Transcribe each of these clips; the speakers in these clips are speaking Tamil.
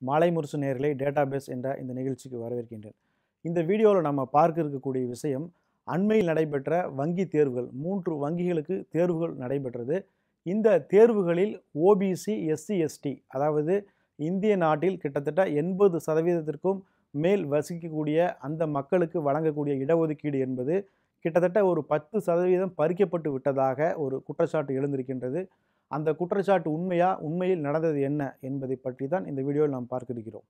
மாலை முரசு நேர்களை டேட்டாபேஸ் என்ற இந்த நிகழ்ச்சிக்கு வரவேற்கின்றேன் இந்த வீடியோவில் நம்ம பார்க்க இருக்கக்கூடிய விஷயம் அண்மையில் நடைபெற்ற வங்கி தேர்வுகள் மூன்று வங்கிகளுக்கு தேர்வுகள் நடைபெற்றது இந்த தேர்வுகளில் ஓபிசி எஸ்சி எஸ்டி அதாவது இந்திய நாட்டில் கிட்டத்தட்ட எண்பது சதவீதத்திற்கும் மேல் வசிக்கக்கூடிய அந்த மக்களுக்கு வழங்கக்கூடிய இடஒதுக்கீடு என்பது கிட்டத்தட்ட ஒரு பத்து சதவீதம் பறிக்கப்பட்டு விட்டதாக ஒரு குற்றச்சாட்டு எழுந்திருக்கின்றது அந்த குற்றச்சாட்டு உண்மையா உண்மையில் நடந்தது என்ன என்பதை பற்றி தான் இந்த வீடியோவில் நாம் பார்க்க இருக்கிறோம்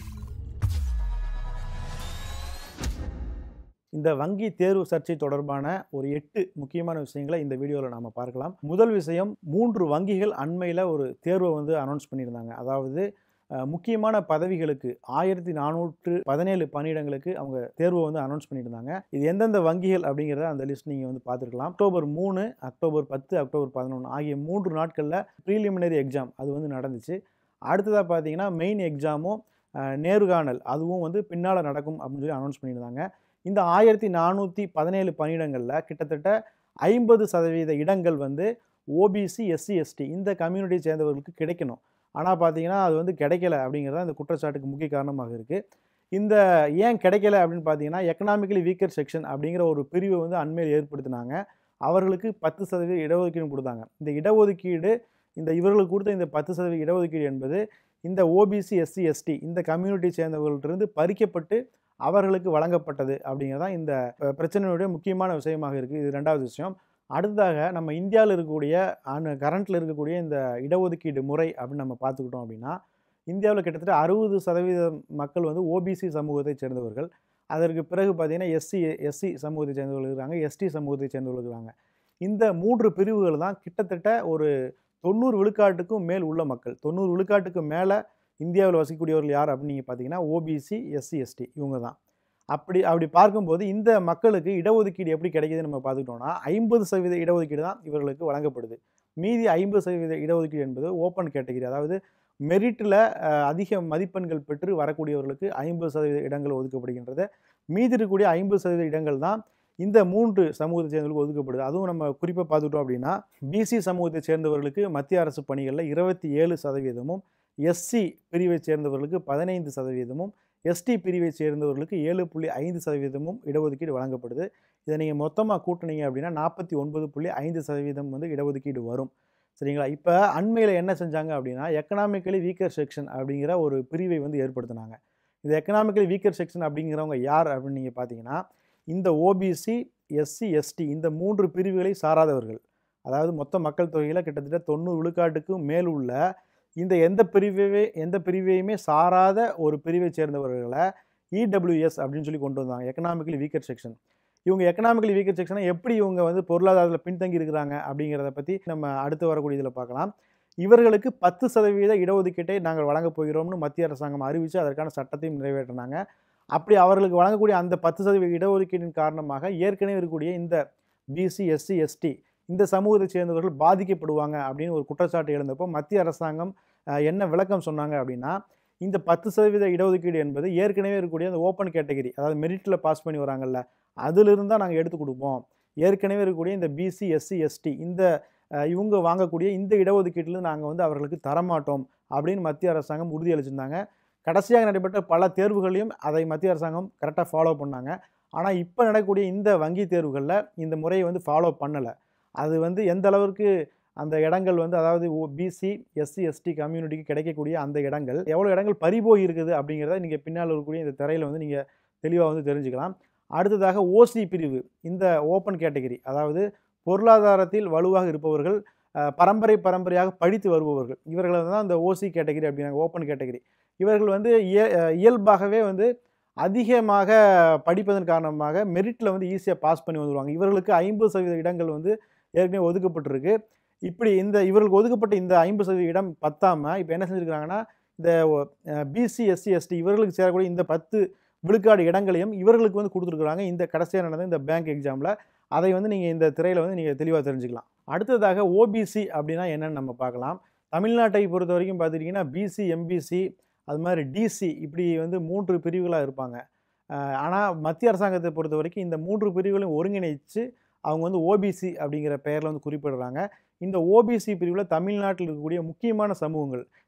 இந்த வங்கி தேர்வு சர்ச்சை தொடர்பான ஒரு எட்டு முக்கியமான விஷயங்களை இந்த வீடியோவில் நாம் பார்க்கலாம் முதல் விஷயம் மூன்று வங்கிகள் அண்மையில் ஒரு தேர்வை வந்து அனௌன்ஸ் பண்ணியிருந்தாங்க அதாவது அஹ், முக்கியமான பதவிகளுக்கு ஆயிரத்தி நானூற்று பதினேழு பணியிடங்களுக்கு அவங்க தேர்வை வந்து அனௌன்ஸ் பண்ணியிருந்தாங்க இது எந்தெந்த வங்கிகள் அப்படிங்கிறத அந்த லிஸ்ட் நீங்கள் வந்து பார்த்துருக்கலாம் அக்டோபர் மூணு அக்டோபர் பத்து அக்டோபர் பதினொன்று ஆகிய மூன்று நாட்களில் ப்ரீலிமினரி எக்ஸாம் அது வந்து நடந்துச்சு அடுத்ததாக பார்த்தீங்கன்னா மெயின் எக்ஸாமும் அஹ், நேர்காணல் அதுவும் வந்து பின்னால் நடக்கும் அப்படின்னு சொல்லி அனௌன்ஸ் பண்ணியிருந்தாங்க இந்த ஆயிரத்தி நானூற்றி பதினேழு பணியிடங்களில் கிட்டத்தட்ட ஐம்பது சதவீத இடங்கள் வந்து ஓபிசி எஸ்சி எஸ்டி இந்த கம்யூனிட்டியை சேர்ந்தவர்களுக்கு கிடைக்கணும் ஆனால் பார்த்தீங்கன்னா அது வந்து கிடைக்கல அப்படிங்கிறது இந்த குற்றச்சாட்டுக்கு முக்கிய காரணமாக இருக்குது இந்த ஏன் கிடைக்கல அப்படின்னு பார்த்தீங்கன்னா எக்கனாமிக்கலி வீக்கர் செக்ஷன் அப்படிங்கிற ஒரு பிரிவை வந்து அண்மையில் ஏற்படுத்தினாங்க அவர்களுக்கு பத்து சதவீத இடஒதுக்கீடு கொடுத்தாங்க இந்த இடஒதுக்கீடு இந்த இவர்களுக்கு கொடுத்த இந்த பத்து சதவீத இடஒதுக்கீடு என்பது இந்த ஓபிசி எஸ்சி எஸ்டி இந்த கம்யூனிட்டி சேர்ந்தவர்களிட்டிருந்து பறிக்கப்பட்டு அவர்களுக்கு வழங்கப்பட்டது அப்படிங்கிறதான் இந்த அஹ், பிரச்சனையுடைய முக்கியமான விஷயமாக இருக்குது இது ரெண்டாவது விஷயம் அடுத்ததாக நம்ம இந்தியாவில் இருக்கக்கூடிய அனு கரண்ட்டில் இருக்கக்கூடிய இந்த இடஒதுக்கீடு முறை அப்படின்னு நம்ம பார்த்துக்கிட்டோம் அப்படின்னா இந்தியாவில் கிட்டத்தட்ட அறுபது சதவீதம் மக்கள் வந்து ஓபிசி சமூகத்தை சேர்ந்தவர்கள் அதற்கு பிறகு பார்த்தீங்கன்னா எஸ்சி எஸ்சி சமூகத்தை சேர்ந்தவர்கள் இருக்கிறாங்க எஸ்டி சமூகத்தை சேர்ந்தவர்கள் இருக்கிறாங்க இந்த மூன்று பிரிவுகள் தான் கிட்டத்தட்ட ஒரு தொண்ணூறு விழுக்காட்டுக்கும் மேல் உள்ள மக்கள் தொண்ணூறு விழுக்காட்டுக்கு மேலே இந்தியாவில் வசிக்கக்கூடியவர்கள் யார் அப்படின்னு நீங்கள் பார்த்தீங்கன்னா ஓபிசி எஸ்சி எஸ்டி இவங்க தான் அப்படி அப்படி பார்க்கும்போது இந்த மக்களுக்கு இடஒதுக்கீடு எப்படி கிடைக்குதுன்னு நம்ம பார்த்துக்கிட்டோம்னா ஐம்பது சதவீத இடஒதுக்கீடு தான் இவர்களுக்கு வழங்கப்படுது மீதி ஐம்பது சதவீத இடஒதுக்கீடு என்பது ஓப்பன் கேட்டகரி அதாவது மெரிட்டில் அதிக மதிப்பெண்கள் பெற்று வரக்கூடியவர்களுக்கு ஐம்பது சதவீத இடங்கள் ஒதுக்கப்படுகின்றது மீதி இருக்கக்கூடிய ஐம்பது சதவீத இடங்கள் தான் இந்த மூன்று சமூகத்தை சேர்ந்தவர்களுக்கு ஒதுக்கப்படுது அதுவும் நம்ம குறிப்பாக பார்த்துக்கிட்டோம் அப்படின்னா பிசி சமூகத்தை சேர்ந்தவர்களுக்கு மத்திய அரசு பணிகளில் இருபத்தி ஏழு சதவீதமும் எஸ்சி பிரிவை சேர்ந்தவர்களுக்கு பதினைந்து சதவீதமும் எஸ்டி பிரிவை சேர்ந்தவர்களுக்கு ஏழு புள்ளி ஐந்து சதவீதமும் இடஒதுக்கீடு வழங்கப்படுது இதை நீங்கள் மொத்தமாக கூட்டினீங்க அப்படின்னா நாற்பத்தி ஒன்பது புள்ளி ஐந்து சதவீதம் வந்து இடஒதுக்கீடு வரும் சரிங்களா இப்போ அண்மையில் என்ன செஞ்சாங்க அப்படின்னா எக்கனாமிக்கலி வீக்கர் செக்ஷன் அப்படிங்கிற ஒரு பிரிவை வந்து ஏற்படுத்தினாங்க இந்த எக்கனாமிக்கலி வீக்கர் செக்ஷன் அப்படிங்கிறவங்க யார் அப்படின்னு நீங்கள் பார்த்தீங்கன்னா இந்த ஓபிசி எஸ்சி எஸ்டி இந்த மூன்று பிரிவுகளை சாராதவர்கள் அதாவது மொத்த மக்கள் தொகையில் கிட்டத்தட்ட தொண்ணூறு விழுக்காட்டுக்கும் மேல் உள்ள இந்த எந்த பிரிவையே எந்த பிரிவையுமே சாராத ஒரு பிரிவை சேர்ந்தவர்களை இடபிள்யூஎஸ் அப்படின்னு சொல்லி கொண்டு வந்தாங்க எக்கனாமிக்கலி வீக்கர் செக்ஷன் இவங்க எக்கனாமிக்கலி வீக்கர் செக்ஷனை எப்படி இவங்க வந்து பொருளாதாரத்தில் பின்தங்கி இருக்கிறாங்க அப்படிங்கிறத பற்றி நம்ம அடுத்து வரக்கூடிய இதில் பார்க்கலாம் இவர்களுக்கு பத்து சதவீத இடஒதுக்கீட்டை நாங்கள் வழங்கப் போகிறோம்னு மத்திய அரசாங்கம் அறிவித்து அதற்கான சட்டத்தையும் நிறைவேற்றினாங்க அப்படி அவர்களுக்கு வழங்கக்கூடிய அந்த பத்து சதவீத இடஒதுக்கீட்டின் காரணமாக ஏற்கனவே இருக்கக்கூடிய இந்த பிசி எஸ்சி எஸ்டி இந்த சமூகத்தை சேர்ந்தவர்கள் பாதிக்கப்படுவாங்க அப்படின்னு ஒரு குற்றச்சாட்டு எழுந்தப்போ மத்திய அரசாங்கம் அஹ், என்ன விளக்கம் சொன்னாங்க அப்படின்னா இந்த பத்து சதவீத இடஒதுக்கீடு என்பது ஏற்கனவே இருக்கக்கூடிய அந்த ஓப்பன் கேட்டகரி அதாவது மெரிட்டில் பாஸ் பண்ணி வராங்கல்ல அதிலிருந்து தான் நாங்கள் எடுத்து கொடுப்போம் ஏற்கனவே இருக்கக்கூடிய இந்த பிசி எஸ்சி எஸ்டி இந்த அஹ், இவங்க வாங்கக்கூடிய இந்த இடஒதுக்கீட்டில் நாங்கள் வந்து அவர்களுக்கு தரமாட்டோம் அப்படின்னு மத்திய அரசாங்கம் உறுதியளிச்சிருந்தாங்க கடைசியாக நடைபெற்ற பல தேர்வுகளையும் அதை மத்திய அரசாங்கம் கரெக்டாக ஃபாலோ பண்ணாங்க ஆனால் இப்போ நடக்கக்கூடிய இந்த வங்கி தேர்வுகளில் இந்த முறையை வந்து ஃபாலோ பண்ணலை அது வந்து எந்த அளவிற்கு அந்த இடங்கள் வந்து அதாவது பிசி எஸ்சி எஸ்டி கம்யூனிட்டிக்கு கிடைக்கக்கூடிய அந்த இடங்கள் எவ்வளோ இடங்கள் பறிபோய் இருக்குது அப்படிங்கிறத நீங்கள் பின்னால் இருக்கக்கூடிய இந்த திரையில் வந்து நீங்கள் தெளிவாக வந்து தெரிஞ்சுக்கலாம் அடுத்ததாக ஓசி பிரிவு இந்த ஓப்பன் கேட்டகரி அதாவது பொருளாதாரத்தில் வலுவாக இருப்பவர்கள் அஹ், பரம்பரை பரம்பரையாக படித்து வருபவர்கள் இவர்களை தான் இந்த ஓசி கேட்டகரி அப்படிங்கிறாங்க ஓப்பன் கேட்டகரி இவர்கள் வந்து இய அஹ், இயல்பாகவே வந்து அதிகமாக படிப்பதன் காரணமாக மெரிட்டில் வந்து ஈஸியாக பாஸ் பண்ணி வந்துடுவாங்க இவர்களுக்கு ஐம்பது சதவீத இடங்கள் வந்து ஏற்கனவே ஒதுக்கப்பட்டிருக்கு இப்படி இந்த இவர்களுக்கு ஒதுக்கப்பட்ட இந்த ஐம்பது சதவீத இடம் பத்தாமல் இப்போ என்ன செஞ்சுருக்காங்கன்னா இந்த பிசி எஸ்சி எஸ்டி இவர்களுக்கு சேரக்கூடிய இந்த பத்து விழுக்காடு இடங்களையும் இவர்களுக்கு வந்து கொடுத்துருக்குறாங்க இந்த கடைசியாக நடந்த இந்த பேங்க் எக்ஸாமில் அதை வந்து நீங்கள் இந்த திரையில் வந்து நீங்கள் தெளிவாக தெரிஞ்சுக்கலாம் அடுத்ததாக ஓபிசி அப்படின்னா என்னன்னு நம்ம பார்க்கலாம் தமிழ்நாட்டை பொறுத்த வரைக்கும் பார்த்துட்டிங்கன்னா பிசி எம்பிசி அது மாதிரி டிசி இப்படி வந்து மூன்று பிரிவுகளாக இருப்பாங்க ஆனால் மத்திய அரசாங்கத்தை பொறுத்த வரைக்கும் இந்த மூன்று பிரிவுகளையும் ஒருங்கிணைச்சு அவங்க வந்து ஓபிசி அப்படிங்கிற பெயரில் வந்து குறிப்பிடுறாங்க இந்த ஓபிசி பிரிவில் தமிழ்நாட்டில் இருக்கக்கூடிய முக்கியமான சமூகங்கள்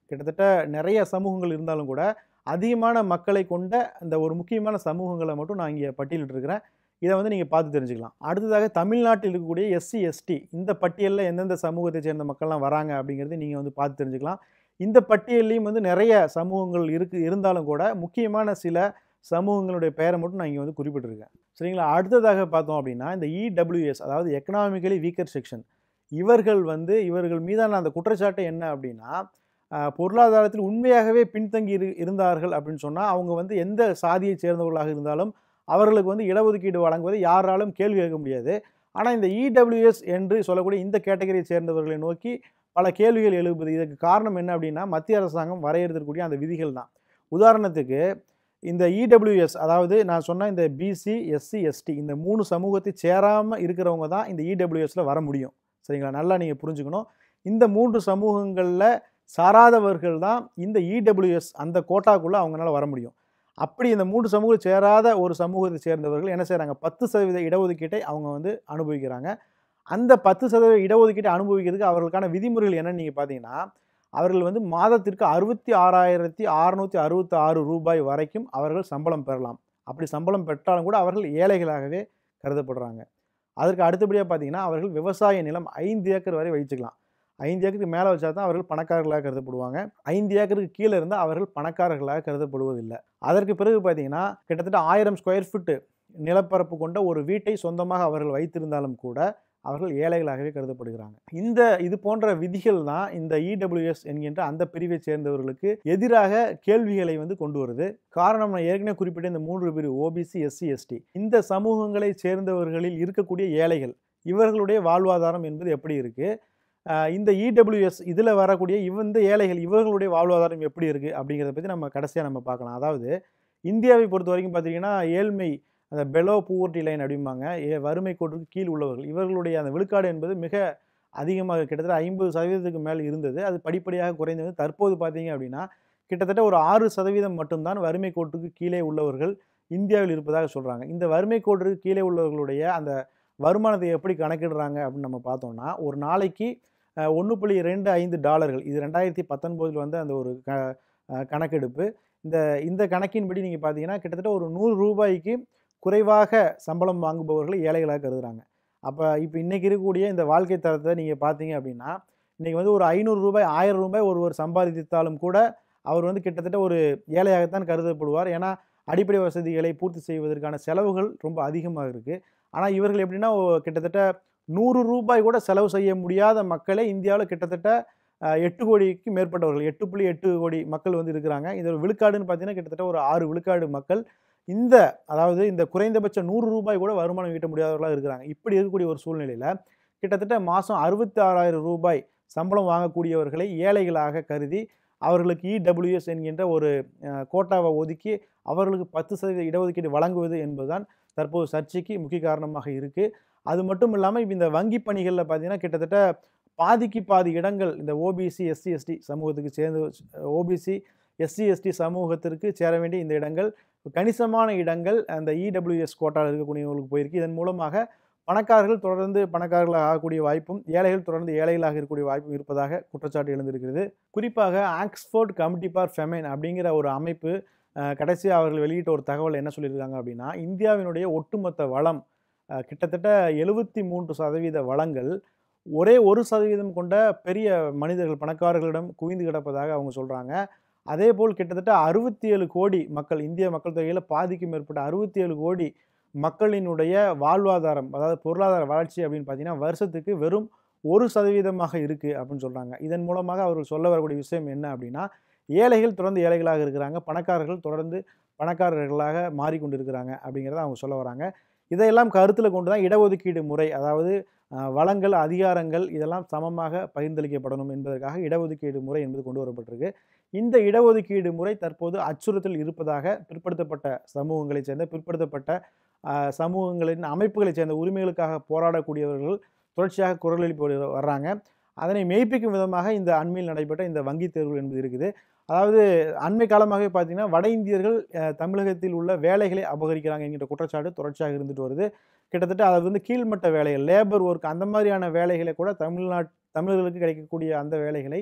கிட்டத்தட்ட நிறைய சமூகங்கள் இருந்தாலும் கூட அதிகமான மக்களை கொண்ட இந்த ஒரு முக்கியமான சமூகங்களை மட்டும் நான் இங்கே பட்டியலிட்டிருக்கிறேன் இதை வந்து நீங்கள் பார்த்து தெரிஞ்சுக்கலாம் அடுத்ததாக தமிழ்நாட்டில் இருக்கக்கூடிய எஸ்சி எஸ்டி இந்த பட்டியலில் எந்தெந்த சமூகத்தை சேர்ந்த மக்கள்லாம் வராங்க அப்படிங்கிறது நீங்கள் வந்து பார்த்து தெரிஞ்சுக்கலாம் இந்த பட்டியல்லையும் வந்து நிறைய சமூகங்கள் இருக்கு இருந்தாலும் கூட முக்கியமான சில சமூகங்களுடைய பெயரை மட்டும் நான் இங்கே வந்து குறிப்பிட்டிருக்கேன் சரிங்களா அடுத்ததாக பார்த்தோம் அப்படின்னா இந்த இடபிள்யூஎஸ் அதாவது எக்கனாமிக்கலி வீக்கர் செக்ஷன் இவர்கள் வந்து இவர்கள் மீதான அந்த குற்றச்சாட்டு என்ன அப்படின்னா ஆஹ், பொருளாதாரத்தில் உண்மையாகவே பின்தங்கி இரு இருந்தார்கள் அப்படின்னு சொன்னால் அவங்க வந்து எந்த சாதியை சேர்ந்தவர்களாக இருந்தாலும் அவர்களுக்கு வந்து இடஒதுக்கீடு வழங்குவதை யாராலும் கேள்வி கேட்க முடியாது ஆனால் இந்த இடபிள்யூஎஸ் என்று சொல்லக்கூடிய இந்த கேட்டகரியை சேர்ந்தவர்களை நோக்கி பல கேள்விகள் எழுப்புது இதுக்கு காரணம் என்ன அப்படின்னா மத்திய அரசாங்கம் வரையறுத்திருக்கக்கூடிய அந்த விதிகள் தான் உதாரணத்துக்கு இந்த இடபிள்யூஎஸ் அதாவது நான் சொன்ன இந்த பிசி எஸ்சி எஸ்டி இந்த மூணு சமூகத்தை சேராமல் இருக்கிறவங்க தான் இந்த இடபிள்யூஎஸ்ல வர முடியும் சரிங்களா நல்லா நீங்கள் புரிஞ்சுக்கணும் இந்த மூன்று சமூகங்களில் சாராதவர்கள் தான் இந்த இடபிள்யூஎஸ் அந்த கோட்டாக்குள்ளே அவங்களால வர முடியும் அப்படி இந்த மூன்று சமூகம் சேராத ஒரு சமூகத்தை சேர்ந்தவர்கள் என்ன செய்கிறாங்க பத்து சதவீத இடஒதுக்கீட்டை அவங்க வந்து அனுபவிக்கிறாங்க அந்த பத்து சதவீத இடஒதுக்கீட்டை அனுபவிக்கிறதுக்கு அவர்களுக்கான விதிமுறைகள் என்னன்னு நீங்கள் பார்த்தீங்கன்னா அவர்கள் வந்து மாதத்திற்கு அறுபத்தி ஆறாயிரத்தி அறுநூற்றி அறுபத்தி ஆறு ரூபாய் வரைக்கும் அவர்கள் சம்பளம் பெறலாம் அப்படி சம்பளம் பெற்றாலும் கூட அவர்கள் ஏழைகளாகவே கருதப்படுறாங்க அதற்கு அடுத்தபடியாக பார்த்தீங்கன்னா அவர்கள் விவசாய நிலம் ஐந்து ஏக்கர் வரை வச்சுக்கலாம் ஐந்து ஏக்கருக்கு மேலே வச்சா தான் அவர்கள் பணக்காரர்களாக கருதப்படுவாங்க ஐந்து ஏக்கருக்கு கீழே இருந்தால் அவர்கள் பணக்காரர்களாக கருதப்படுவதில்லை அதற்கு பிறகு பார்த்தீங்கன்னா கிட்டத்தட்ட ஆயிரம் ஸ்கொயர் ஃபீட்டு நிலப்பரப்பு கொண்ட ஒரு வீட்டை சொந்தமாக அவர்கள் வைத்திருந்தாலும் கூட அவர்கள் ஏழைகளாகவே கருதப்படுகிறாங்க இந்த இது போன்ற விதிகள் தான் இந்த இடபிள்யூஎஸ் என்கின்ற அந்த பிரிவை சேர்ந்தவர்களுக்கு எதிராக கேள்விகளை வந்து கொண்டு வருது காரணம் நான் ஏற்கனவே குறிப்பிட்ட இந்த மூன்று பிரிவு ஓபிசி எஸ்சி எஸ்டி இந்த சமூகங்களை சேர்ந்தவர்களில் இருக்கக்கூடிய ஏழைகள் இவர்களுடைய வாழ்வாதாரம் என்பது எப்படி இருக்கு ஆஹ் இந்த இடபிள்யூஎஸ் இதில் வரக்கூடிய இந்த ஏழைகள் இவர்களுடைய வாழ்வாதாரம் எப்படி இருக்குது அப்படிங்கிறத பற்றி நம்ம கடைசியாக நம்ம பார்க்கலாம் அதாவது இந்தியாவை பொறுத்த வரைக்கும் பார்த்தீங்கன்னா ஏழ்மை அந்த பெலோ பூவர்ட்டி லைன் அப்படிம்பாங்க ஏ வறுமை கோட்டுக்கு கீழ் உள்ளவர்கள் இவர்களுடைய அந்த விழுக்காடு என்பது மிக அதிகமாக கிட்டத்தட்ட ஐம்பது சதவீதத்துக்கு மேல் இருந்தது அது படிப்படியாக குறைந்து வந்து தற்போது பார்த்தீங்க அப்படின்னா கிட்டத்தட்ட ஒரு ஆறு சதவீதம் மட்டும்தான் வறுமை கோட்டுக்கு கீழே உள்ளவர்கள் இந்தியாவில் இருப்பதாக சொல்கிறாங்க இந்த வறுமை கோட்டுக்கு கீழே உள்ளவர்களுடைய அந்த வருமானத்தை எப்படி கணக்கிடுறாங்க அப்படின்னு நம்ம பார்த்தோம்னா ஒரு நாளைக்கு ஒன்று புள்ளி ரெண்டு ஐந்து டாலர்கள் இது ரெண்டாயிரத்தி பத்தொன்பதில் வந்து அந்த ஒரு க அஹ் கணக்கெடுப்பு இந்த இந்த கணக்கின்படி நீங்கள் பார்த்தீங்கன்னா கிட்டத்தட்ட ஒரு நூறு ரூபாய்க்கு குறைவாக சம்பளம் வாங்குபவர்களை ஏழைகளாக கருதுகிறாங்க அப்போ இப்போ இன்றைக்கி இருக்கக்கூடிய இந்த வாழ்க்கை தரத்தை நீங்கள் பார்த்தீங்க அப்படின்னா இன்றைக்கி வந்து ஒரு ஐநூறு ரூபாய் ஆயிரம் ரூபாய் ஒருவர் சம்பாதித்தாலும் கூட அவர் வந்து கிட்டத்தட்ட ஒரு ஏழையாகத்தான் கருதப்படுவார் ஏன்னா அடிப்படை வசதிகளை பூர்த்தி செய்வதற்கான செலவுகள் ரொம்ப அதிகமாக இருக்குது ஆனால் இவர்கள் எப்படின்னா ஓ- கிட்டத்தட்ட நூறு ரூபாய் கூட செலவு செய்ய முடியாத மக்களே இந்தியாவில் கிட்டத்தட்ட அஹ், எட்டு கோடிக்கு மேற்பட்டவர்கள் எட்டு புள்ளி எட்டு கோடி மக்கள் வந்து இருக்கிறாங்க இது ஒரு விழுக்காடுன்னு பார்த்தீங்கன்னா கிட்டத்தட்ட ஒரு ஆறு விழுக்காடு மக்கள் இந்த அதாவது இந்த குறைந்தபட்ச நூறு ரூபாய் கூட வருமானம் ஈட்ட முடியாதவர்களாக இருக்கிறாங்க இப்படி இருக்கக்கூடிய ஒரு சூழ்நிலையில் கிட்டத்தட்ட மாதம் அறுபத்தி ஆறாயிரம் ரூபாய் சம்பளம் வாங்கக்கூடியவர்களை ஏழைகளாக கருதி அவர்களுக்கு இடபிள்யூஎஸ் என்கின்ற ஒரு அஹ், கோட்டாவை ஒதுக்கி அவர்களுக்கு பத்து சதவீத இடஒதுக்கீடு வழங்குவது என்பதுதான் தற்போது சர்ச்சைக்கு முக்கிய காரணமாக இருக்குது அது மட்டும் இல்லாமல் இப்போ இந்த வங்கி பணிகளில் பார்த்தீங்கன்னா கிட்டத்தட்ட பாதிக்கு பாதி இடங்கள் இந்த ஓபிசி எஸ்சி எஸ்டி சமூகத்துக்கு சேர்ந்து ஓபிசி எஸ்சி எஸ்டி சமூகத்திற்கு சேர வேண்டிய இந்த இடங்கள் கணிசமான இடங்கள் அந்த இடபிள்யூஎஸ் கோட்டாவில் இருக்கக்கூடியவங்களுக்கு போயிருக்கு இதன் மூலமாக பணக்காரர்கள் தொடர்ந்து பணக்காரர்களாக ஆகக்கூடிய வாய்ப்பும் ஏழைகள் தொடர்ந்து ஏழைகளாக இருக்கக்கூடிய வாய்ப்பும் இருப்பதாக குற்றச்சாட்டு எழுந்திருக்கிறது குறிப்பாக ஆக்ஸ்போர்ட் கமிட்டி ஃபார் ஃபெமைன் அப்படிங்கிற ஒரு அமைப்பு அஹ், கடைசியா அவர்கள் வெளியிட்ட ஒரு தகவல் என்ன சொல்லியிருக்காங்க அப்படின்னா இந்தியாவினுடைய ஒட்டுமொத்த வளம் அஹ், கிட்டத்தட்ட எழுபத்தி மூன்று சதவீத வளங்கள் ஒரே ஒரு சதவீதம் கொண்ட பெரிய மனிதர்கள் பணக்காரர்களிடம் குவிந்து கிடப்பதாக அவங்க சொல்கிறாங்க அதே போல் கிட்டத்தட்ட அறுபத்தி ஏழு கோடி மக்கள் இந்திய மக்கள் தொகையில் பாதிக்கும் மேற்பட்ட அறுபத்தி ஏழு கோடி மக்களினுடைய வாழ்வாதாரம் அதாவது பொருளாதார வளர்ச்சி அப்படின்னு பார்த்தீங்கன்னா வருஷத்துக்கு வெறும் ஒரு சதவீதமாக இருக்குது அப்படின்னு சொல்கிறாங்க இதன் மூலமாக அவர்கள் சொல்ல வரக்கூடிய விஷயம் என்ன அப்படின்னா ஏழைகள் தொடர்ந்து ஏழைகளாக இருக்கிறாங்க பணக்காரர்கள் தொடர்ந்து பணக்காரர்களாக மாறிக்கொண்டிருக்கிறாங்க அப்படிங்கிறத அவங்க சொல்ல வராங்க இதையெல்லாம் கருத்தில் கொண்டு தான் இடஒதுக்கீடு முறை அதாவது அஹ், வளங்கள் அதிகாரங்கள் இதெல்லாம் சமமாக பகிர்ந்தளிக்கப்படணும் என்பதற்காக இடஒதுக்கீடு முறை என்பது கொண்டு வரப்பட்டிருக்கு இந்த இடஒதுக்கீடு முறை தற்போது அச்சுறுத்தல் இருப்பதாக பிற்படுத்தப்பட்ட சமூகங்களைச் சேர்ந்த பிற்படுத்தப்பட்ட அஹ், சமூகங்களின் அமைப்புகளைச் சேர்ந்த உரிமைகளுக்காக போராடக்கூடியவர்கள் தொடர்ச்சியாக குரல் எழுப்பி வரு- வர்றாங்க அதனை மெய்ப்பிக்கும் விதமாக இந்த அண்மையில் நடைபெற்ற இந்த வங்கி தேர்வுகள் என்பது இருக்குது அதாவது அண்மை காலமாகவே பார்த்தீங்கன்னா வட இந்தியர்கள் அஹ், தமிழகத்தில் உள்ள வேலைகளை அபகரிக்கிறாங்க என்கிற குற்றச்சாட்டு தொடர்ச்சியாக இருந்துட்டு வருது கிட்டத்தட்ட அது வந்து கீழ்மட்ட வேலைகள் லேபர் ஒர்க் அந்த மாதிரியான வேலைகளை கூட தமிழ்நாட் தமிழர்களுக்கு கிடைக்கக்கூடிய அந்த வேலைகளை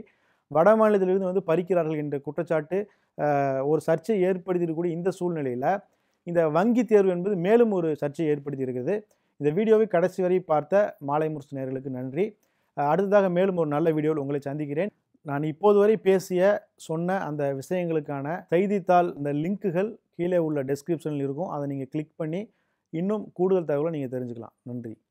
வட மாநிலத்திலிருந்து வந்து பறிக்கிறார்கள் என்ற குற்றச்சாட்டு அஹ், ஒரு சர்ச்சையை ஏற்படுத்தியிருக்கக்கூடிய இந்த சூழ்நிலையில் இந்த வங்கி தேர்வு என்பது மேலும் ஒரு சர்ச்சையை ஏற்படுத்தி இருக்கிறது இந்த வீடியோவை கடைசி வரை பார்த்த மாலை முரசு நேயர்களுக்கு நன்றி அஹ், அடுத்ததாக மேலும் ஒரு நல்ல வீடியோவில் உங்களை சந்திக்கிறேன் நான் இப்போது வரை பேசிய சொன்ன அந்த விஷயங்களுக்கான செய்தித்தாள் இந்த லிங்க்குகள் கீழே உள்ள டெஸ்கிரிப்ஷனில் இருக்கும் அதை நீங்கள் கிளிக் பண்ணி இன்னும் கூடுதல் தகவலை நீங்கள் தெரிஞ்சுக்கலாம் நன்றி